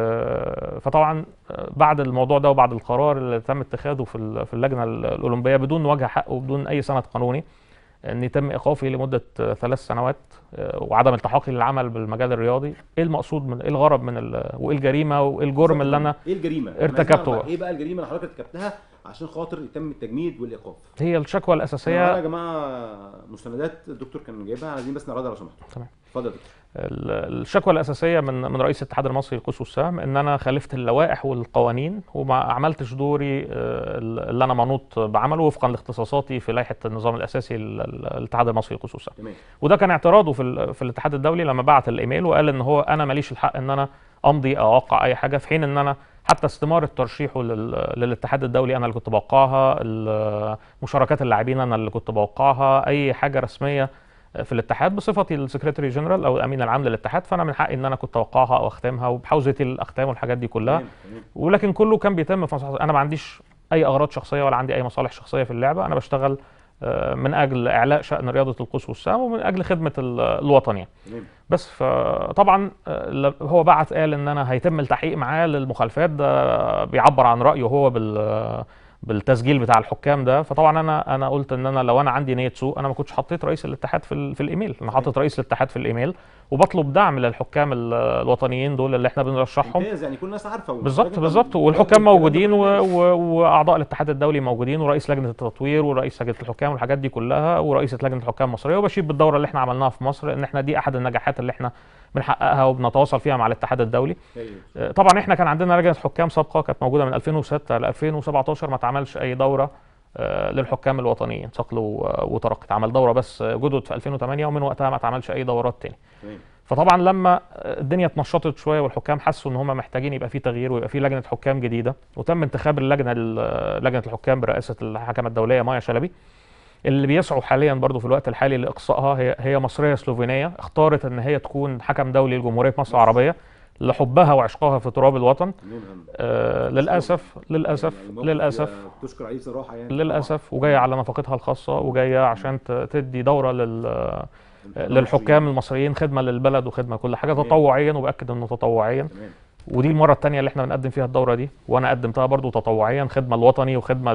آه، فطبعا آه، بعد الموضوع ده وبعد القرار اللي تم اتخاذه في ال- في اللجنه ال- الاولمبيه بدون وجه حق وبدون اي سند قانوني ان يتم ايقافي لمده آه، ثلاث سنوات آه، وعدم التحاقي للعمل بالمجال الرياضي ايه المقصود من ايه الغرض من ال- وايه الجريمه وايه الجرم اللي انا
ايه الجريمه؟ أنا عايز
ارتكبته
أعرف
بقى.
ايه بقى الجريمه اللي حضرتك ارتكبتها عشان خاطر يتم التجميد والايقاف؟
هي الشكوى
معانا يا
الاساسيه
جماعه مستندات الدكتور كان جايبها عايزين بس نعرضها لو سمحتوا
تمام.
اتفضل يا دكتور.
ال- الشكوى الاساسيه من من رئيس الاتحاد المصري للقوس والسهم ان انا خالفت اللوائح والقوانين وما عملتش دوري آه، اللي انا منوط بعمله وفقا لاختصاصاتي في لائحه النظام الاساسي للاتحاد المصري للقوس والسهم
تمام
وده كان اعتراضه في ال- في الاتحاد الدولي لما بعت الايميل وقال ان هو انا ماليش الحق ان انا امضي او اوقع اي حاجه في حين ان انا حتى استماره ترشيحه لل- للاتحاد الدولي انا اللي كنت بوقعها ال- مشاركات اللاعبين انا اللي كنت بوقعها اي حاجه رسميه في الاتحاد بصفتي السكرتري جنرال او الامين العام للاتحاد فانا من حقي ان انا كنت اوقعها او اختمها وبحوزتي الاختام والحاجات دي كلها
تمام تمام
ولكن كله كان بيتم في مصلحه انا ما عنديش اي اغراض شخصيه ولا عندي اي مصالح شخصيه في اللعبه انا بشتغل آه، من اجل اعلاء شان رياضه القوس والسهم ومن اجل خدمه ال- الوطن يعني
تمام
بس فطبعا آه، ل- هو بعت قال ان انا هيتم التحقيق معاه للمخالفات ده بيعبر عن رايه هو بال بالتسجيل بتاع الحكام ده فطبعا انا انا قلت ان انا لو انا عندي نيه سوء انا ما كنتش حطيت رئيس الاتحاد في, ال- في الايميل انا حاطط رئيس الاتحاد في الايميل وبطلب دعم للحكام ال- الوطنيين دول اللي احنا بنرشحهم
ممتاز يعني كل الناس عارفه
بالظبط
والراجل
بالظبط
كان-
والحكام
الكلام ده
موجودين و...
كله
و... واعضاء الاتحاد الدولي موجودين ورئيس لجنه التطوير ورئيس لجنه الحكام والحاجات دي كلها ورئيسه لجنه الحكام المصريه وبشير بالدوره اللي احنا عملناها في مصر ان احنا دي احد النجاحات اللي احنا بنحققها وبنتواصل فيها مع الاتحاد الدولي
أيوة.
آه، طبعا احنا كان عندنا لجنه حكام سابقه كانت موجوده من 2006 ل 2017 ما اتعملش اي دوره آه، للحكام الوطنيين صقل و- وطرق اتعمل دوره بس جدد في 2008 ومن وقتها ما اتعملش اي دورات تاني
تمام
فطبعا لما الدنيا اتنشطت شويه والحكام حسوا ان هم محتاجين يبقى في تغيير ويبقى في لجنه حكام جديده وتم انتخاب اللجنه ال- لجنه الحكام برئاسه الحكمه الدوليه مايا شلبي اللي بيسعوا حاليا برضو في الوقت الحالي لاقصائها هي هي مصريه سلوفينيه اختارت ان هي تكون حكم دولي لجمهوريه مصر العربيه لحبها وعشقها في تراب الوطن
تمام يا فندم.
آه للاسف للاسف
يعني الموقف
للاسف
يبقى تشكر عليه بصراحه يعني
للاسف وجايه على نفقتها الخاصه وجايه عشان ت- تدي دوره لل
طبعاً.
للحكام المصريين خدمه للبلد وخدمه كل حاجه
تمام.
تطوعيا وباكد انه تطوعيا
تمام
ودي المره الثانيه اللي احنا بنقدم فيها الدوره دي وانا قدمتها برضو تطوعيا خدمه الوطني وخدمه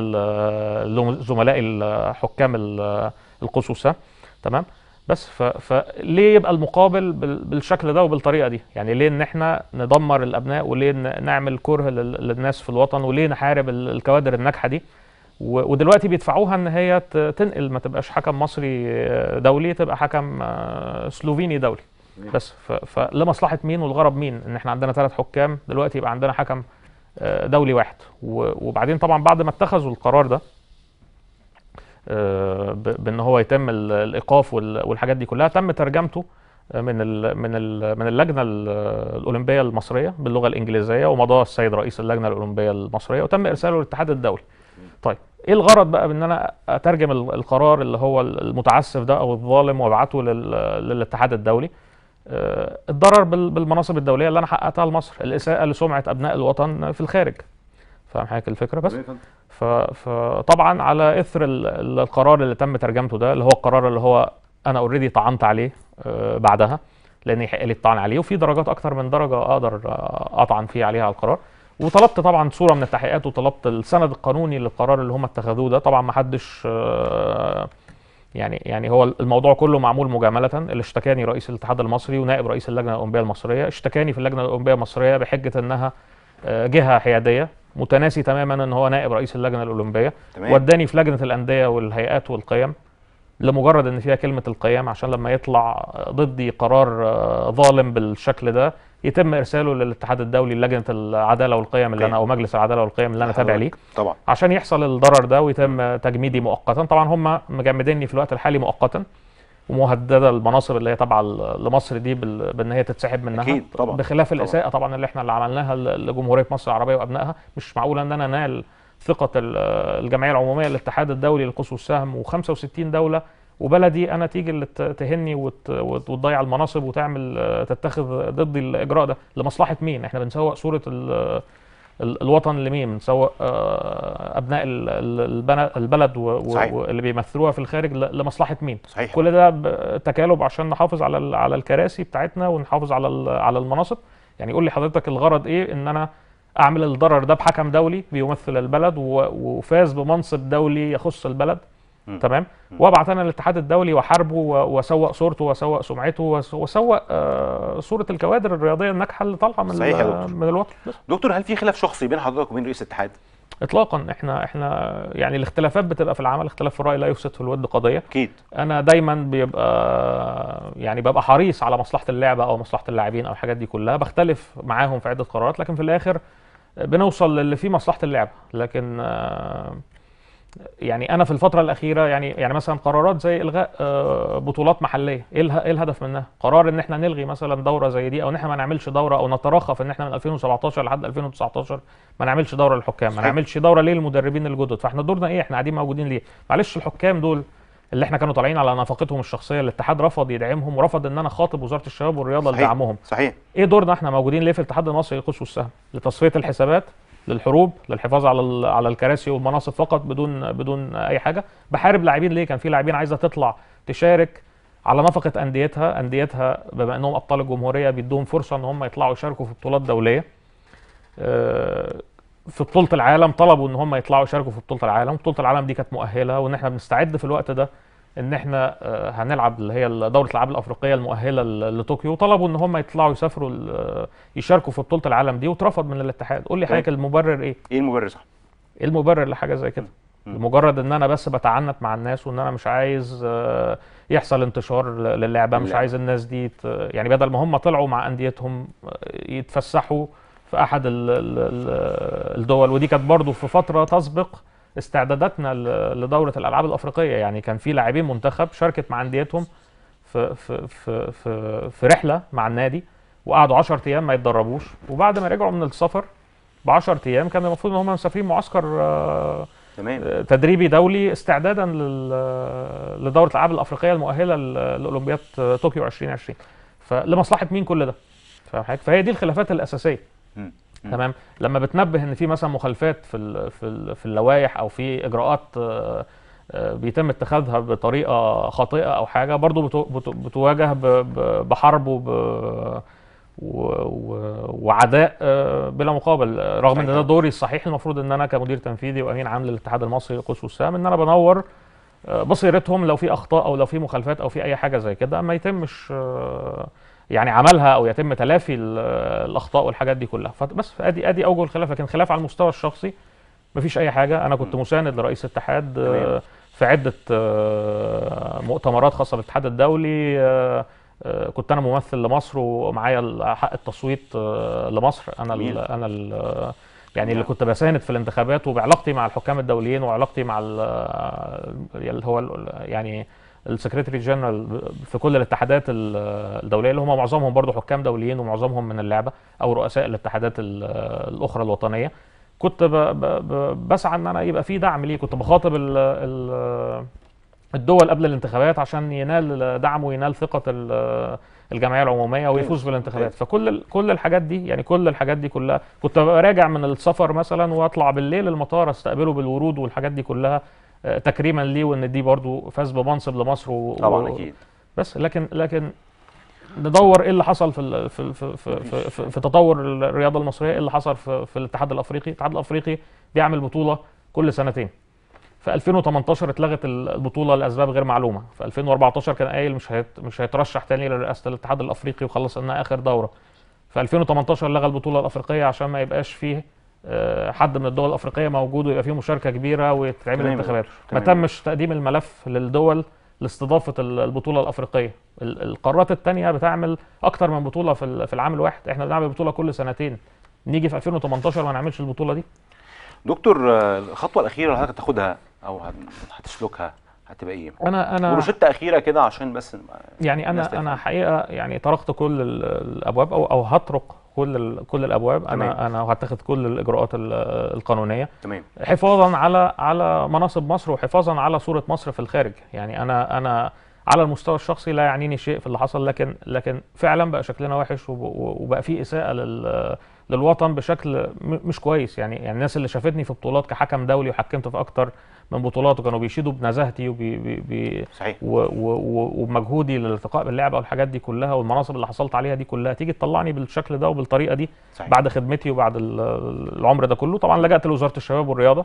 ل- لزملائي الحكام ال- القوس والسهم تمام بس ف... فليه يبقى المقابل بال... بالشكل ده وبالطريقه دي يعني ليه ان احنا ندمر الابناء وليه ن- نعمل كره لل... للناس في الوطن وليه نحارب ال- الكوادر الناجحه دي و... ودلوقتي بيدفعوها ان هي ت... تنقل ما تبقاش حكم مصري آه، دولي تبقى حكم آه، سلوفيني دولي
تمام.
بس ف... فلمصلحه مين والغرض مين ان احنا عندنا ثلاث حكام دلوقتي يبقى عندنا حكم آه، دولي واحد و- وبعدين طبعا بعد ما اتخذوا القرار ده آه، ب- بان هو يتم ال- الايقاف وال- والحاجات دي كلها تم ترجمته آه، من ال من ال من اللجنه ال- الاولمبيه المصريه باللغه الانجليزيه ومضاه السيد رئيس اللجنه الاولمبيه المصريه وتم ارساله للاتحاد الدولي. طيب ايه الغرض بقى بان انا اترجم ال- القرار اللي هو المتعسف ده او الظالم وابعته لل- للاتحاد الدولي آه، الضرر بال- بالمناصب الدوليه اللي انا حققتها لمصر الاساءه لسمعه ابناء الوطن في الخارج فاهم حضرتك الفكره بس
تمام يا فندم.
ف- فطبعا على اثر ال- ال- القرار اللي تم ترجمته ده اللي هو القرار اللي هو انا اوريدي طعنت عليه آه، بعدها لان يحق لي الطعن عليه وفي درجات اكتر من درجه اقدر آه، اطعن فيه عليها على القرار وطلبت طبعا صوره من التحقيقات وطلبت السند القانوني للقرار اللي هم اتخذوه ده طبعا ما حدش آه، يعني يعني هو الموضوع كله معمول مجامله اللي اشتكاني رئيس الاتحاد المصري ونائب رئيس اللجنه الاولمبيه المصريه اشتكاني في اللجنه الاولمبيه المصريه بحجه انها آه، جهه حياديه متناسي تماما ان هو نائب رئيس اللجنه الاولمبيه
تمام
وداني في لجنه الانديه والهيئات والقيم لمجرد ان فيها كلمه القيام عشان لما يطلع ضدي قرار آه، ظالم بالشكل ده يتم ارساله للاتحاد الدولي لجنه العداله والقيم اللي انا او مجلس العداله والقيم اللي انا تابع ليه
طبعا
عشان يحصل الضرر ده ويتم تجميدي مؤقتا طبعا هم مجمديني في الوقت الحالي مؤقتا ومهدده المناصب اللي هي تابعه ل- لمصر دي بال- بان هي تتسحب منها
أكيد طبعا.
بخلاف
طبعا.
الاساءه طبعا اللي احنا اللي عملناها ل- لجمهوريه مصر العربيه وابنائها مش معقول ان انا انال ثقه ال- الجمعيه العموميه للاتحاد الدولي للقوس والسهم و65 دوله وبلدي انا تيجي اللي ت- تهني وت- وت- وتضيع المناصب وتعمل آه، تتخذ ضدي الاجراء ده لمصلحه مين احنا بنسوق صوره ال- ال- الوطن لمين بنسوق آه، ابناء ال- ال- البنا- البلد و- و-
صحيح.
واللي بيمثلوها في الخارج ل- لمصلحه مين
صحيح
كل ده ب- تكالب عشان نحافظ على ال- على الكراسي بتاعتنا ونحافظ على ال- على المناصب يعني قول لي حضرتك الغرض ايه ان انا اعمل الضرر ده بحكم دولي بيمثل البلد و- وفاز بمنصب دولي يخص البلد
مم.
تمام
مم.
وابعت انا الاتحاد الدولي واحاربه و- واسوق صورته واسوق سمعته وأس- واسوق آه، صوره الكوادر الرياضيه الناجحه اللي طالعه من
صحيح يا
ال-
دكتور.
من الوطن بس
دكتور هل في خلاف شخصي بين حضرتك وبين رئيس الاتحاد
اطلاقا احنا احنا يعني الاختلافات بتبقى في العمل اختلاف في الراي لا يفسد في الود قضيه
اكيد
انا دايما بيبقى يعني ببقى حريص على مصلحه اللعبه او مصلحه اللاعبين او الحاجات دي كلها بختلف معاهم في عده قرارات لكن في الاخر بنوصل للي فيه مصلحه اللعبه لكن آه، يعني انا في الفتره الاخيره يعني يعني مثلا قرارات زي الغاء آه، بطولات محليه ايه اله- إيه الهدف منها قرار ان احنا نلغي مثلا دوره زي دي او ان احنا ما نعملش دوره او نترخى في ان احنا من 2017 لحد 2019 ما نعملش دوره للحكام ما
صحيح.
نعملش دوره ليه للمدربين الجدد فاحنا دورنا ايه احنا قاعدين موجودين ليه معلش الحكام دول اللي احنا كانوا طالعين على نفقتهم الشخصيه الاتحاد رفض يدعمهم ورفض ان انا خاطب وزاره الشباب والرياضه
صحيح.
لدعمهم
صحيح
ايه دورنا احنا موجودين ليه في الاتحاد المصري للقوس والسهم لتصفيه الحسابات للحروب للحفاظ على ال- على الكراسي والمناصب فقط بدون بدون اي حاجه بحارب لاعبين ليه كان في لاعبين عايزه تطلع تشارك على نفقه انديتها انديتها بما انهم ابطال الجمهوريه بيدوهم فرصه ان هم يطلعوا يشاركوا في بطولات دوليه آه، في بطوله العالم طلبوا ان هم يطلعوا يشاركوا في بطوله العالم بطوله العالم دي كانت مؤهله وان احنا بنستعد في الوقت ده ان احنا آه، هنلعب اللي هي دوره الالعاب الافريقيه المؤهله ل- لطوكيو طلبوا ان هم يطلعوا يسافروا ال- يشاركوا في بطوله العالم دي واترفض من الاتحاد قول لي
تمام.
حضرتك المبرر ايه
ايه المبرر صح
ايه المبرر لحاجه زي كده
مم.
لمجرد ان انا بس بتعنت مع الناس وان انا مش عايز آه، يحصل انتشار ل- للعبه مش
للعبة.
عايز الناس دي ت- يعني بدل ما هم طلعوا مع انديتهم آه، يتفسحوا في احد ال- ال- ال- الدول ودي كانت برضو في فتره تسبق استعداداتنا ل- لدوره الالعاب الافريقيه يعني كان في لاعبين منتخب شاركت مع انديتهم في في في في, في رحله مع النادي وقعدوا 10 ايام ما يتدربوش وبعد ما رجعوا من السفر ب 10 ايام كان المفروض ان هم مسافرين معسكر آه،
تمام
تدريبي دولي استعدادا لل- لدوره الالعاب الافريقيه المؤهله ل- لاولمبياد طوكيو 2020 فلمصلحه مين كل ده فاهم حضرتك؟ فهي دي الخلافات الاساسيه
مم. مم.
تمام لما بتنبه ان في مثلا مخالفات في ال في ال في اللوائح او في اجراءات آه، آه، بيتم اتخاذها بطريقه خاطئه او حاجه برضو بتو- بتو- بتواجه ب- ب- بحرب وب و- و- وعداء آه، بلا مقابل آه، رغم ان
صحيح.
ده دوري الصحيح المفروض ان انا كمدير تنفيذي وامين عام للاتحاد المصري للقوس والسهم ان انا بنور آه، بصيرتهم لو في اخطاء او لو في مخالفات او في اي حاجه زي كده ما يتمش آه، يعني عملها او يتم تلافي ال- الاخطاء والحاجات دي كلها فبس ادي ادي اوجه الخلاف لكن خلاف على المستوى الشخصي مفيش اي حاجه انا كنت
م.
مساند لرئيس الاتحاد آه،
تمام.
في عده آه، مؤتمرات خاصه بالاتحاد الدولي آه، آه، كنت انا ممثل لمصر ومعايا ال- حق التصويت آه، لمصر انا
جميل.
ال انا ال يعني اللي
نعم.
كنت بساند في الانتخابات وبعلاقتي مع الحكام الدوليين وعلاقتي مع ال- اللي هو ال- يعني السكرتري جنرال في كل الاتحادات ال- الدوليه اللي هم معظمهم برضو حكام دوليين ومعظمهم من اللعبه او رؤساء الاتحادات ال- الاخرى الوطنيه كنت ب ب ب بسعى ان انا يبقى في دعم ليه كنت بخاطب ال ال الدول قبل الانتخابات عشان ينال دعم وينال ثقه ال- الجمعيه العموميه ويفوز في الانتخابات فكل ال- كل الحاجات دي يعني كل الحاجات دي كلها كنت ببقى راجع من السفر مثلا واطلع بالليل المطار استقبله بالورود والحاجات دي كلها آه، تكريما ليه وان دي برضو فاز بمنصب لمصر و...
طبعا
و-
اكيد
بس لكن لكن ندور ايه اللي حصل في ال- في في في, في, في, في تطور الرياضه المصريه ايه اللي حصل في, في الاتحاد الافريقي الاتحاد الافريقي بيعمل بطوله كل سنتين في 2018 اتلغت البطوله لاسباب غير معلومه في 2014 كان قايل مش هيت مش هيترشح تاني لرئاسه الاتحاد الافريقي وخلص انها اخر دوره في 2018 لغى البطوله الافريقيه عشان ما يبقاش فيه آه، حد من الدول الافريقيه موجود ويبقى فيه مشاركه كبيره وتتعمل
تمام.
انتخابات ما
تمام.
تمش تقديم الملف للدول لاستضافه ال- البطوله الافريقيه ال- القارات التانية بتعمل اكتر من بطوله في ال- في العام الواحد احنا بنعمل بطوله كل سنتين نيجي في 2018 ما نعملش البطوله دي
دكتور آه، الخطوه الاخيره اللي حضرتك هتاخدها او هت- هتسلكها هتبقى ايه؟
انا انا
وروشته اخيره كده عشان بس
يعني
الناس
انا
تفهم.
انا حقيقه يعني طرقت كل ال- الابواب او او هطرق كل ال- كل الابواب
تمام.
انا انا هتخذ كل الاجراءات ال- القانونيه
تمام
حفاظا على على مناصب مصر وحفاظا على صوره مصر في الخارج يعني انا انا على المستوى الشخصي لا يعنيني شيء في اللي حصل لكن لكن فعلا بقى شكلنا وحش وب- وبقى في اساءه لل للوطن بشكل م- مش كويس يعني يعني الناس اللي شافتني في بطولات كحكم دولي وحكمت في اكتر من بطولات وكانوا بيشيدوا بنزاهتي وبي بي بي
صحيح
و- و- و- وبمجهودي للالتقاء باللعبه والحاجات دي كلها والمناصب اللي حصلت عليها دي كلها تيجي تطلعني بالشكل ده وبالطريقه دي
صحيح
بعد خدمتي وبعد ال- العمر ده كله طبعا لجأت لوزاره الشباب والرياضه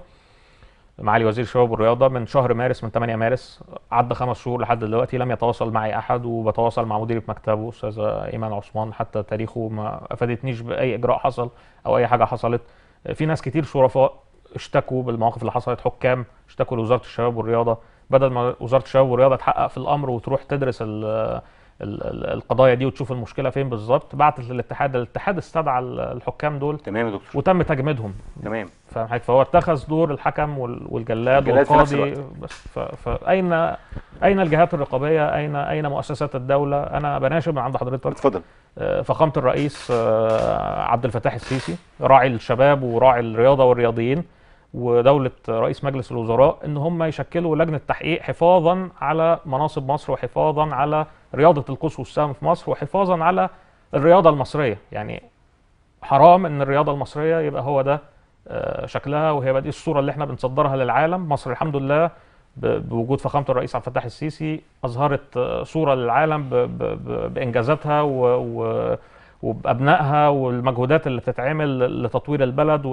معالي وزير الشباب والرياضه من شهر مارس من 8 مارس عدى خمس شهور لحد دلوقتي لم يتواصل معي احد وبتواصل مع مديرة مكتبه استاذه ايمان عثمان حتى تاريخه ما افادتنيش باي اجراء حصل او اي حاجه حصلت في ناس كتير شرفاء اشتكوا بالمواقف اللي حصلت حكام اشتكوا لوزاره الشباب والرياضه بدل ما وزاره الشباب والرياضه تحقق في الامر وتروح تدرس ال ال- ال- القضايا دي وتشوف المشكله فين بالظبط بعتت للاتحاد الاتحاد استدعى ال- الحكام دول
تمام يا دكتور
وتم تجميدهم
تمام
فاهم حضرتك فهو اتخذ دور الحكم وال- والجلاد
الجلاد في نفس
والقاضي بس ف- فاين اين الجهات الرقابيه اين اين مؤسسات الدوله انا بناشد من عند حضرتك
اتفضل
آه، فخامه الرئيس آه، عبد الفتاح السيسي راعي الشباب وراعي الرياضه والرياضيين ودوله رئيس مجلس الوزراء ان هم يشكلوا لجنه تحقيق حفاظا على مناصب مصر وحفاظا على رياضه القوس والسهم في مصر وحفاظا على الرياضه المصريه يعني حرام ان الرياضه المصريه يبقى هو ده آه، شكلها وهي دي الصوره اللي احنا بنصدرها للعالم مصر الحمد لله ب- بوجود فخامه الرئيس عبد الفتاح السيسي اظهرت آه، صوره للعالم ب- ب- ب- بانجازاتها و- و- وبابنائها والمجهودات اللي بتتعمل لتطوير البلد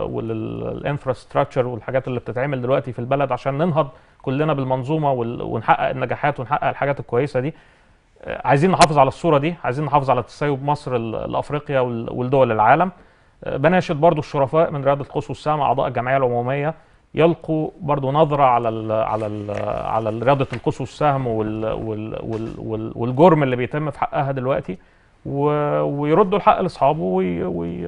والانفراستراكشر والحاجات اللي بتتعمل دلوقتي في البلد عشان ننهض كلنا بالمنظومه وال- ونحقق النجاحات ونحقق الحاجات الكويسه دي آه، عايزين نحافظ على الصوره دي عايزين نحافظ على تسيب مصر ل- لافريقيا وال- والدول العالم آه، بناشد برضو الشرفاء من رياضه القوس والسهم اعضاء الجمعيه العموميه يلقوا برضو نظره على ال على ال على رياضه القوس والسهم وال وال وال وال والجرم اللي بيتم في حقها دلوقتي و- ويردوا الحق لاصحابه وي وي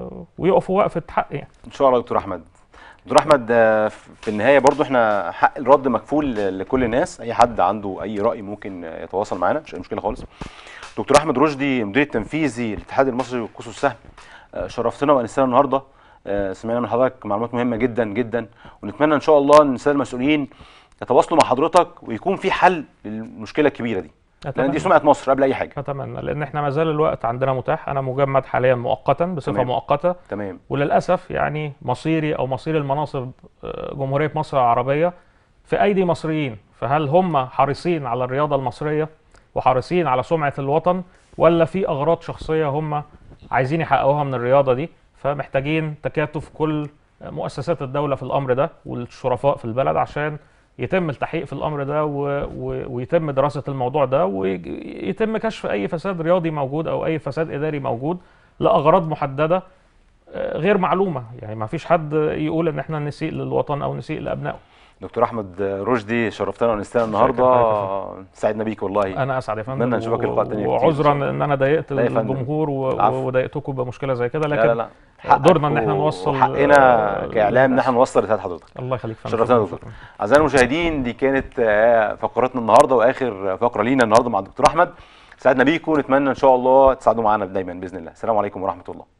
ويقفوا وقفه حق يعني
ان شاء الله يا دكتور احمد دكتور احمد آه، في النهايه برضو احنا حق الرد مكفول لكل الناس اي حد عنده اي راي ممكن يتواصل معنا مش اي مشكله خالص دكتور احمد رشدي مدير التنفيذي للاتحاد المصري للقوس والسهم آه، شرفتنا وانسنا النهارده آه، سمعنا من حضرتك معلومات مهمه جدا جدا ونتمنى ان شاء الله ان الساده المسؤولين يتواصلوا مع حضرتك ويكون في حل للمشكله الكبيره دي لان دي
أتمنى.
سمعه مصر قبل اي حاجه
اتمنى لان احنا ما زال الوقت عندنا متاح انا مجمد حاليا مؤقتا بصفه
تمام.
مؤقته
تمام
وللاسف يعني مصيري او مصير المناصب آه، جمهوريه مصر العربيه في ايدي مصريين فهل هم حريصين على الرياضه المصريه وحريصين على سمعه الوطن ولا في اغراض شخصيه هم عايزين يحققوها من الرياضه دي فمحتاجين تكاتف كل مؤسسات الدوله في الامر ده والشرفاء في البلد عشان يتم التحقيق في الامر ده و... و... ويتم دراسه الموضوع ده ويتم كشف اي فساد رياضي موجود او اي فساد اداري موجود لاغراض محدده آه، غير معلومه يعني ما فيش حد يقول ان احنا نسيء للوطن او نسيء لابنائه
دكتور احمد رشدي شرفتنا ونستنا النهارده
شكراً
سعدنا بيك والله
انا اسعد يا فندم
أتمنى نشوفك
و-
لقاء تاني كتير إن
وعذرا
شاء الله.
ان انا ضايقت
لا يا فندم.
الجمهور و-
العفو.
وضايقتكم بمشكله زي كده
لا
لكن
لا لا حقك
دورنا ان احنا
و-
نوصل
وحقنا
آه،
كاعلام ان
للناس.
احنا نوصل رساله حضرتك
الله يخليك فندم
شرفتنا يا
شكراً.
دكتور. اعزائي المشاهدين دي كانت آه، فقراتنا النهارده واخر فقره لينا النهارده مع الدكتور احمد سعدنا بيكم نتمنى ان شاء الله تساعدوا معانا دايما باذن الله السلام عليكم ورحمه الله